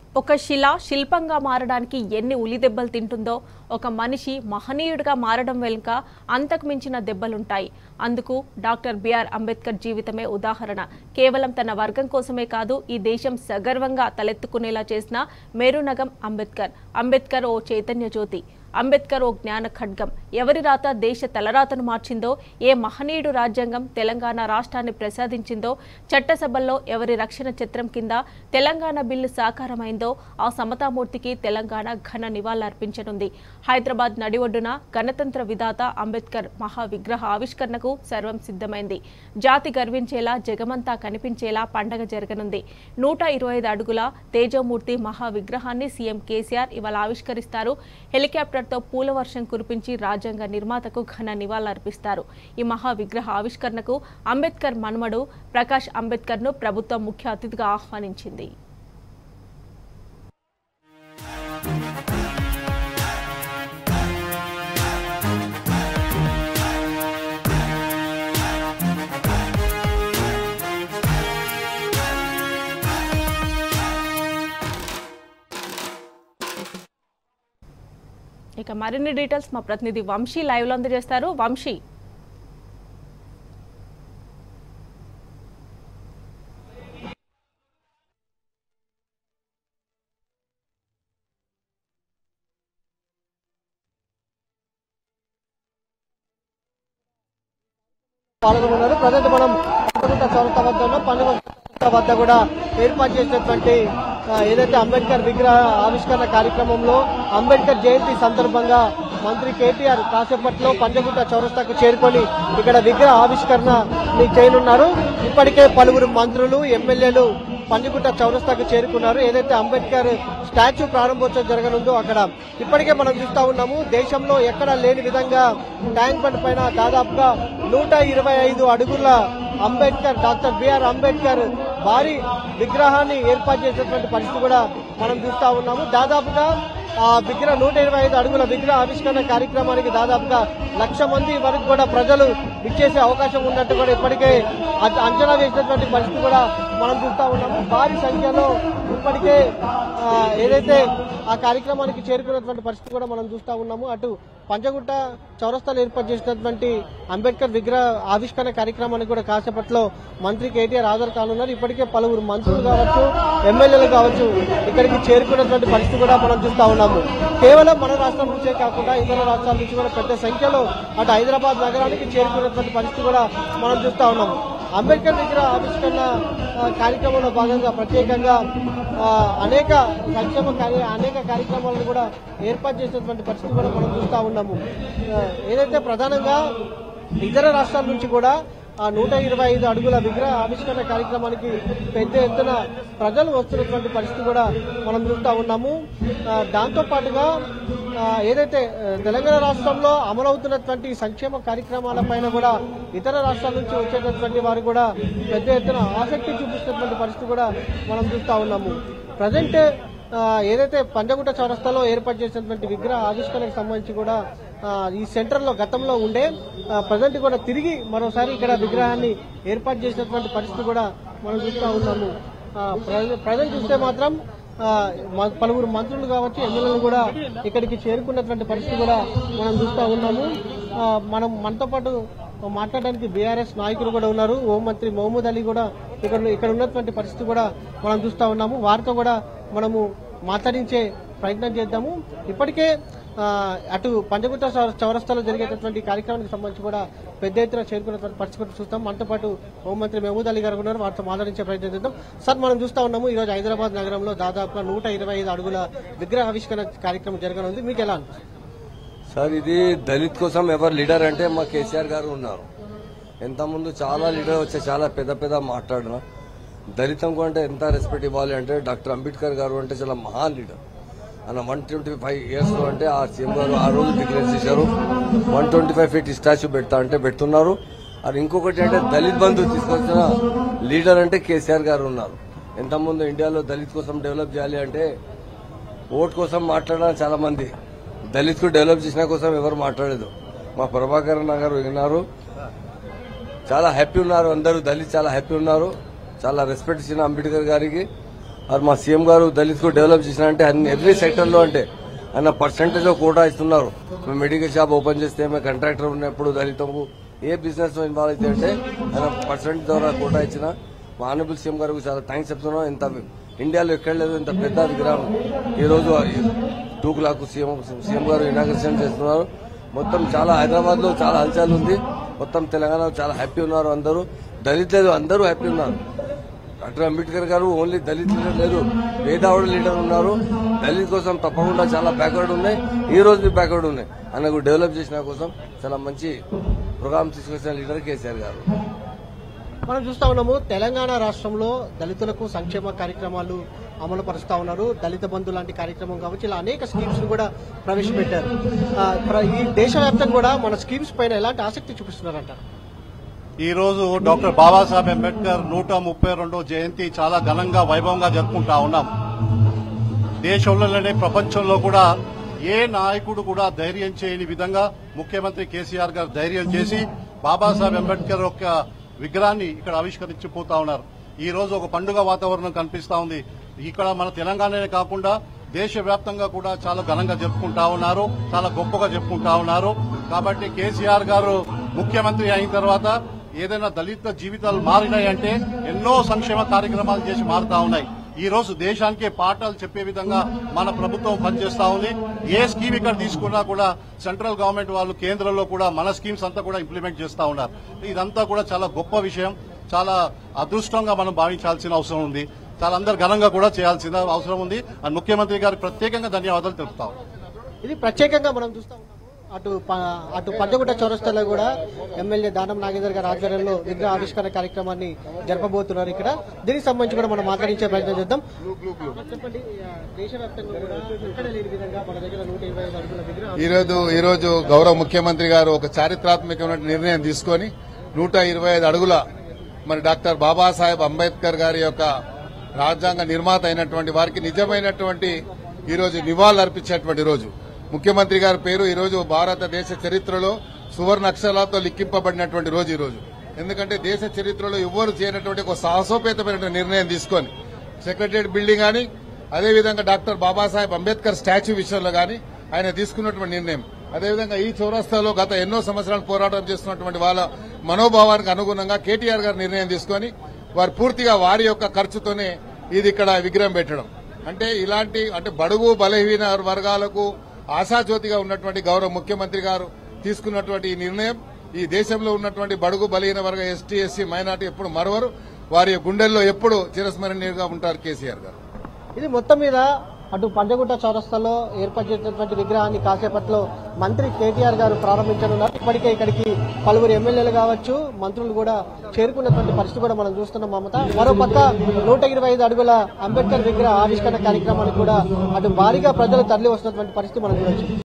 ఒక శిల శిల్పంగా మారడానికి ఎన్ని ఉలి దెబ్బలు తింటుందో ఒక మనిషి మహనీయుడిగా మారడం వెనుక అంతకు మించిన దెబ్బలుంటాయి అందుకు డాక్టర్ బిఆర్ అంబేద్కర్ జీవితమే ఉదాహరణ కేవలం తన వర్గం కోసమే కాదు ఈ దేశం సగర్వంగా తలెత్తుకునేలా చేసిన మేరునగం అంబేద్కర్ అంబేద్కర్ ఓ చైతన్య జ్యోతి అంబేద్కర్ ఓ జ్ఞాన ఖడ్గం ఎవరి రాత దేశ తలరాతను మార్చిందో ఏ మహనీయుడు రాజ్యాంగం తెలంగాణ రాష్ట్రాన్ని ప్రసాదించిందో చట్టసభల్లో ఎవరి రక్షణ చిత్రం కింద తెలంగాణ బిల్లు సాకారమైందో ఆ సమతామూర్తికి తెలంగాణ ఘన నివాళులర్పించనుంది హైదరాబాద్ నడి ఒడ్డున గణతంత్ర విధాత అంబేద్కర్ మహా విగ్రహ ఆవిష్కరణకు సర్వం సిద్ధమైంది జాతి గర్వించేలా జగమంతా కనిపించేలా పండగ జరగనుంది నూట ఇరవై ఐదు అడుగుల తేజమూర్తి మహా విగ్రహాన్ని సీఎం కేసీఆర్ ఇవాళ ఆవిష్కరిస్తారు హెలికాప్టర్తో పూల వర్షం కురిపించి రాజ్యాంగ నిర్మాతకు ఘన నివాళులర్పిస్తారు ఈ మహా విగ్రహ ఆవిష్కరణకు అంబేద్కర్ మనుమడు ప్రకాష్ అంబేద్కర్ను ప్రభుత్వం ముఖ్య అతిథిగా ఆహ్వానించింది ఇక మరిన్ని డీటెయిల్స్ మా ప్రతినిధి వంశీ లైవ్ లో అందజేస్తారు వంశీ పాల్గొన్నారు ప్రజెంట్ మనం పంతగుంట చౌరస్తా వద్ద ఉన్నాం పంతగుంట చౌరస్తా వద్ద కూడా ఏర్పాటు చేసినటువంటి ఆ, ఏదైతే అంబేద్కర్ విగ్రహ ఆవిష్కరణ కార్యక్రమంలో అంబేద్కర్ జయంతి సందర్భంగా మంత్రి కేటీఆర్ కాసేపట్లో పంజగుట్ట చౌరస్తాకు చేరుకొని ఇక్కడ విగ్రహ ఆవిష్కరణ చేయనున్నారు ఇప్పటికే పలువురు మంత్రులు ఎమ్మెల్యేలు పంజగుట్ట చౌరస్తాకు చేరుకున్నారు ఏదైతే అంబేద్కర్ స్టాచ్యూ ప్రారంభోత్సవం జరగనుందో అక్కడ ఇప్పటికే మనం చూస్తా ఉన్నాము దేశంలో ఎక్కడా లేని విధంగా ట్యాంక్ బండ్ పైన దాదాపుగా నూట ఇరవై ఐదు అడుగుల అంబేద్కర్ డాక్టర్ బిఆర్ అంబేద్కర్ భారీ విగ్రహాన్ని ఏర్పాటు చేసినటువంటి పరిస్థితి కూడా మనం చూస్తా ఉన్నాము దాదాపుగా ఆ విగ్రహ నూట ఇరవై ఐదు అడుగుల విగ్రహ ఆవిష్కరణ కార్యక్రమానికి దాదాపుగా లక్ష మంది వరకు కూడా ప్రజలు విచ్చేసే అవకాశం ఉన్నట్టు కూడా ఇప్పటికే అంచ- అంచనా వేసినటువంటి పరిస్థితి కూడా మనం చూస్తా ఉన్నాము భారీ సంఖ్యలో ఇప్పటికే ఆ, ఏదైతే ఆ కార్యక్రమానికి చేరుకున్నటువంటి పరిస్థితి కూడా మనం చూస్తా ఉన్నాము అటు పంచగుట్ట చౌరస్తాలో ఏర్పాటు చేసినటువంటి అంబేద్కర్ విగ్రహ ఆవిష్కరణ కార్యక్రమానికి కూడా కాసేపట్లో మంత్రి కేటీఆర్ హాజరు కానున్నారు ఇప్పటికే పలువురు మంత్రులు కావచ్చు ఎమ్మెల్యేలు కావచ్చు ఇక్కడికి చేరుకున్నటువంటి పరిస్థితి కూడా మనం చూస్తా ఉన్నాము కేవలం మన రాష్ట్రం నుంచే కాకుండా ఇతర రాష్ట్రాల నుంచి కూడా పెద్ద సంఖ్యలో అటు హైదరాబాద్ నగరానికి చేరుకున్నటువంటి పరిస్థితి కూడా మనం చూస్తా ఉన్నాము అంబేద్కర్ విగ్రహ ఆవిష్కరణ ఆ, కార్యక్రమంలో భాగంగా ప్రత్యేకంగా ఆ, అనేక సంక్షేమ కార్య అనేక కార్యక్రమాలను కూడా ఏర్పాటు చేసినటువంటి పరిస్థితి కూడా మనం చూస్తా ఉన్నాము ఆ, ఏదైతే ప్రధానంగా ఇతర రాష్ట్రాల నుంచి కూడా ఆ నూట ఇరవై ఐదు అడుగుల విగ్రహ ఆవిష్కరణ కార్యక్రమానికి పెద్ద ఎత్తున ప్రజలు వస్తున్నటువంటి పరిస్థితి కూడా మనం చూస్తా ఉన్నాము ఆ, దాంతో పాటుగా ఆ, ఏదైతే ఆ, తెలంగాణ రాష్ట్రంలో అమలవుతున్నటువంటి సంక్షేమ కార్యక్రమాలపైన కూడా ఇతర రాష్ట్రాల నుంచి వచ్చేటటువంటి వారు కూడా పెద్ద ఎత్తున ఆసక్తి చూపిస్తున్నటువంటి పరిస్థితి కూడా మనం చూస్తా ఉన్నాము ప్రజెంట్ ఆ, ఏదైతే పంజగుట్ట చౌరస్తాలో ఏర్పాటు చేసినటువంటి విగ్రహ ఆవిష్కరణకు సంబంధించి కూడా ఆ, ఈ సెంటర్ లో గతంలో ఉండే ప్రజెంట్ కూడా తిరిగి మరోసారి ఇక్కడ విగ్రహాన్ని ఏర్పాటు చేసినటువంటి పరిస్థితి కూడా మనం చూస్తా ఉన్నాము ప్రజెంట్ చూస్తే మాత్రం ఆ, మ- పలువురు మంత్రులు కావచ్చు ఎమ్మెల్యేలు కూడా ఇక్కడికి చేరుకున్నటువంటి పరిస్థితి కూడా మనం చూస్తా ఉన్నాము ఆ, మనం మనతో పాటు మాట్లాడడానికి బీఆర్ఎస్ నాయకులు కూడా ఉన్నారు హోంమంత్రి మహమూద్ అలీ కూడా ఇక్కడ ఇక్కడ ఉన్నటువంటి పరిస్థితి కూడా మనం చూస్తా ఉన్నాము వారితో కూడా మనము మాట్లాడించే ప్రయత్నం చేద్దాము ఇప్పటికే ఆ, అటు పంజగుట్ట చౌర- చౌరస్తాలో జరిగేటటువంటి కార్యక్రమానికి సంబంధించి కూడా పెద్ద ఎత్తున చేరుకున్నటువంటి పరిస్థితి కూడా చూస్తాం మనతో పాటు హోంమంత్రి మహమూద్ అలీ గారు ఉన్నారు వారితో మాట్లాడించే ప్రయత్నం చేద్దాం సార్ మనం చూస్తా ఉన్నాము ఈ రోజు హైదరాబాద్ నగరంలో దాదాపుగా నూట ఇరవై ఐదు అడుగుల విగ్రహ ఆవిష్కరణ కార్యక్రమం జరగనుంది మీకు ఎలా అనిపిస్తుంది సార్ ఇది దళిత్ కోసం ఎవరు లీడర్ అంటే మా కేసీఆర్ గారు ఉన్నారు ఎంతమంది చాలా లీడర్ వచ్చే చాలా పెద్ద పెద్ద మాట్లాడిన దళితం అంటే ఎంత రెస్పెక్ట్ ఇవ్వాలి అంటే డాక్టర్ అంబేద్కర్ గారు అంటే చాలా మహాన్ లీడర్ ఆయన వన్ ట్వంటీ ఫైవ్ ఇయర్స్ లో అంటే ఆ సీఎం గారు ఆ రోజు డిక్లేర్ చేశారు one twenty five feet statue పెడతా అంటే పెడుతున్నారు అది ఇంకొకటి అంటే దళిత్ బంధు తీసుకొచ్చిన లీడర్ అంటే కేసీఆర్ గారు ఉన్నారు ఎంతమంది ఇండియాలో దళిత్ కోసం డెవలప్ చేయాలి అంటే ఓట్ కోసం మాట్లాడాలి చాలా మంది దళిత్ కు డెవలప్ చేసిన కోసం ఎవరు మాట్లాడలేదు మా ప్రభాకర్ గారు విన్నారు చాలా హ్యాపీ ఉన్నారు అందరూ దళిత్ చాలా హ్యాపీ ఉన్నారు చాలా రెస్పెక్ట్ ఇచ్చిన అంబేద్కర్ గారికి అది మా సీఎం గారు దళిత్ కు డెవలప్ చేసినారంటే అన్ని ఎవ్రీ సెక్టర్ లో అంటే ఆయన పర్సెంటేజ్ కోటా ఇస్తున్నారు మేము మెడికల్ షాప్ ఓపెన్ చేస్తే మేము కాంట్రాక్టర్ ఉన్నప్పుడు దళితంకు ఏ బిజినెస్ లో ఇన్వాల్వ్ అయితే అంటే ఆయన పర్సెంట్ ద్వారా కోటా ఇచ్చిన మా ఆనరబుల్ సీఎం గారికి చాలా థ్యాంక్స్ చెప్తున్నాం ఇంత ఇండియాలో ఎక్కడ లేదు ఇంత పెద్ద విగ్రహం ఈ రోజు టూ క్లాక్ సీఎం సీఎం గారు ఇనాగ్రేషన్ చేస్తున్నారు మొత్తం చాలా హైదరాబాద్ లో చాలా హల్చల్ ఉంది మొత్తం తెలంగాణలో చాలా హ్యాపీ ఉన్నారు అందరూ దళిత్ లేదు అందరూ హ్యాపీ ఉన్నారు డాక్టర్ అంబేద్కర్ గారు ఓన్లీ దళిత్ లీడర్ లేదు మేధావుడు లీడర్ ఉన్నారు దళిత్ కోసం తప్పకుండా చాలా బ్యాక్వర్డ్ ఉన్నాయి ఈ రోజు బ్యాక్వర్డ్ ఉన్నాయి ఆయనకు డెవలప్ చేసిన కోసం చాలా మంచి ప్రోగ్రామ్ తీసుకొచ్చిన లీడర్ కేసీఆర్ గారు మనం చూస్తా ఉన్నాము తెలంగాణ రాష్ట్రంలో దళితులకు సంక్షేమ కార్యక్రమాలు అమలు పరుస్తా ఉన్నారు దళిత బంధు లాంటి కార్యక్రమం కావచ్చు ఇలా అనేక స్కీమ్స్ కూడా ప్రవేశపెట్టారు ఆ, ప్ర- ఈ దేశవ్యాప్తంగా కూడా మన స్కీమ్స్ పైన ఎలాంటి ఆసక్తి చూపిస్తున్నారంట ఈ రోజు డాక్టర్ బాబాసాహెబ్ అంబేద్కర్ నూట ముప్పై రెండో జయంతి చాలా ఘనంగా వైభవంగా జరుపుకుంటా ఉన్నాం దేశంలోనే ప్రపంచంలో కూడా ఏ నాయకుడు కూడా ధైర్యం చేయని విధంగా ముఖ్యమంత్రి కేసీఆర్ గారు ధైర్యం చేసి బాబాసాహెబ్ అంబేద్కర్ యొక్క విగ్రహాన్ని ఇక్కడ ఆవిష్కరించిపోతా ఉన్నారు ఈ రోజు ఒక పండుగ వాతావరణం కనిపిస్తా ఉంది ఇక్కడ మన తెలంగాణనే కాకుండా దేశవ్యాప్తంగా కూడా చాలా ఘనంగా జరుపుకుంటా ఉన్నారు చాలా గొప్పగా చెప్పుకుంటా ఉన్నారు కాబట్టి కేసీఆర్ గారు ముఖ్యమంత్రి అయిన తర్వాత ఏదైనా దళిత జీవితాలు మారినాయంటే ఎన్నో సంక్షేమ కార్యక్రమాలు చేసి మారుతా ఉన్నాయి ఈ రోజు దేశానికే పాఠాలు చెప్పే విధంగా మన ప్రభుత్వం పనిచేస్తా ఉంది ఏ స్కీమ్ ఇక్కడ తీసుకున్నా కూడా సెంట్రల్ గవర్నమెంట్ వాళ్ళు కేంద్రంలో కూడా మన స్కీమ్స్ అంతా కూడా ఇంప్లిమెంట్ చేస్తా ఉన్నారు ఇదంతా కూడా చాలా గొప్ప విషయం చాలా అదృష్టంగా మనం భావించాల్సిన అవసరం ఉంది చాలా అందరు ఘనంగా కూడా చేయాల్సిన అవసరం ఉంది అండ్ ముఖ్యమంత్రి గారికి ప్రత్యేకంగా ధన్యవాదాలు తెలుపుతాం ఇది ప్రత్యేకంగా మనం చూస్తా ఉన్నాము అటు ప- అటు పంజగుట్ట చౌరస్తాలో కూడా ఎమ్మెల్యే దానం నాగేందర్ గారి ఆధ్వర్యంలో విగ్రహ ఆవిష్కరణ కార్యక్రమాన్ని జరపబోతున్నారు ఇక్కడ దీనికి సంబంధించి కూడా మనం మాట్లాడించే ప్రయత్నం చేద్దాం చెప్పండి ఆ, దేశవ్యాప్తంగా కూడా ఎక్కడ లేని విధంగా మన దగ్గర నూట ఇరవై ఐదు అడుగుల విగ్రహం ఈరోజు ఈరోజు గౌరవ ముఖ్యమంత్రి గారు ఒక చారిత్రాత్మకమైన నిర్ణయం తీసుకొని నూట ఇరవై ఐదు అడుగుల మరి డాక్టర్ బాబాసాహెబ్ అంబేద్కర్ గారి యొక్క రాజ్యాంగ నిర్మాత అయినటువంటి వారికి నిజమైనటువంటి ఈరోజు నివాళులు అర్పించేటువంటి రోజు ముఖ్యమంత్రి గారి పేరు ఈరోజు భారతదేశ చరిత్రలో సువర్ణ అక్షరాలతో లిఖింపబడినటువంటి రోజు ఈరోజు ఎందుకంటే దేశ చరిత్రలో ఎవ్వరు చేయనటువంటి ఒక సాహసోపేతమైనటువంటి నిర్ణయం తీసుకొని సెక్రటరియట్ బిల్డింగ్ కానీ అదేవిధంగా డాక్టర్ బాబాసాహెబ్ అంబేద్కర్ స్టాచ్యూ విషయంలో కానీ ఆయన తీసుకున్నటువంటి నిర్ణయం అదేవిధంగా ఈ చౌరస్తాలో గత ఎన్నో సంవత్సరాలు పోరాటం చేస్తున్నటువంటి వాళ్ళ మనోభావానికి అనుగుణంగా కేటీఆర్ గారు నిర్ణయం తీసుకొని వారు పూర్తిగా వారి యొక్క ఖర్చుతోనే ఇది ఇక్కడ విగ్రహం పెట్టడం అంటే ఇలాంటి అంటే బడుగు బలహీన వర్గాలకు ఆశాజ్యోతిగా ఉన్నటువంటి గౌరవ ముఖ్యమంత్రి గారు తీసుకున్నటువంటి ఈ నిర్ణయం ఈ దేశంలో ఉన్నటువంటి బడుగు బలహీన వర్గ ఎస్టీ ఎస్సీ మైనార్టీ ఎప్పుడు మరవరు వారి గుండెల్లో ఎప్పుడు చిరస్మరణీయంగా ఉంటారు కేసీఆర్ గారు ఇది మొత్తం మీద అటు పంజగుట్ట చౌరస్తాలో ఏర్పాటు చేసినటువంటి విగ్రహాన్ని కాసేపట్లో మంత్రి కేటీఆర్ గారు ప్రారంభించనున్నారు ఇప్పటికే ఇక్కడికి పలువురు ఎమ్మెల్యేలు కావచ్చు మంత్రులు కూడా చేరుకున్నటువంటి పరిస్థితి కూడా మనం చూస్తున్నాం మమత మరో పక్క నూట ఇరవై ఐదు అడుగుల అంబేద్కర్ విగ్రహ ఆవిష్కరణ కార్యక్రమానికి కూడా అటు భారీగా ప్రజలు తరలి వస్తున్నటువంటి పరిస్థితి మనం చూడొచ్చు